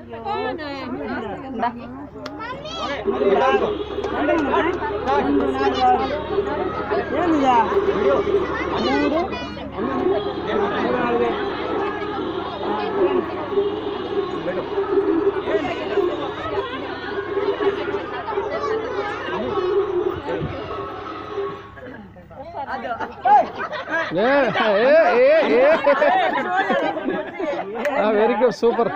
Very good super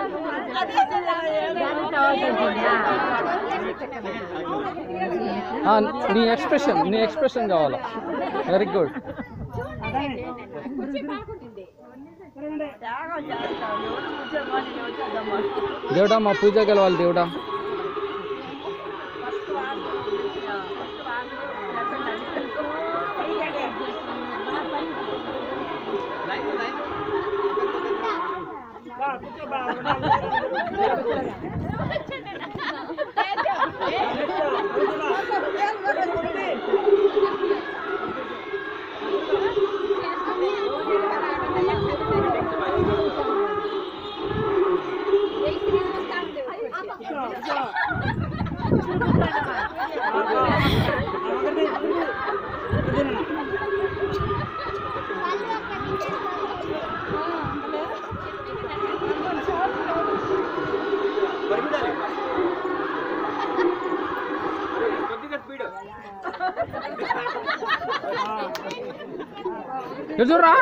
నీ expression నీ expression కావాలా వెరీ గుడ్ దేవుడా మా పూజ గెలవాలి దేవుడా ఇటు చూడరా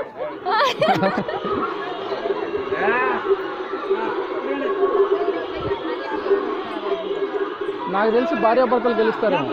నాకు తెలిసి భార్యాభర్తలు గెలుస్తారేమో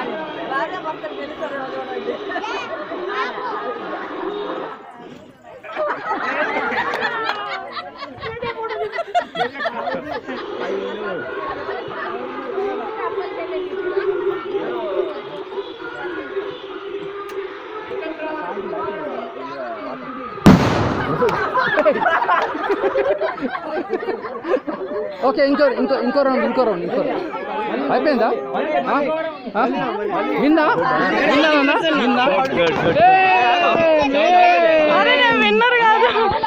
ఓకే ఇంకో ఇంకో ఇంకో రౌండ్ ఇంకో రౌండ్ ఇంకో రౌండ్ అయిపోయిందా ఆ? ఆ? విన్నా విన్నా విన్నా అరే నేను విన్నర్ కాదు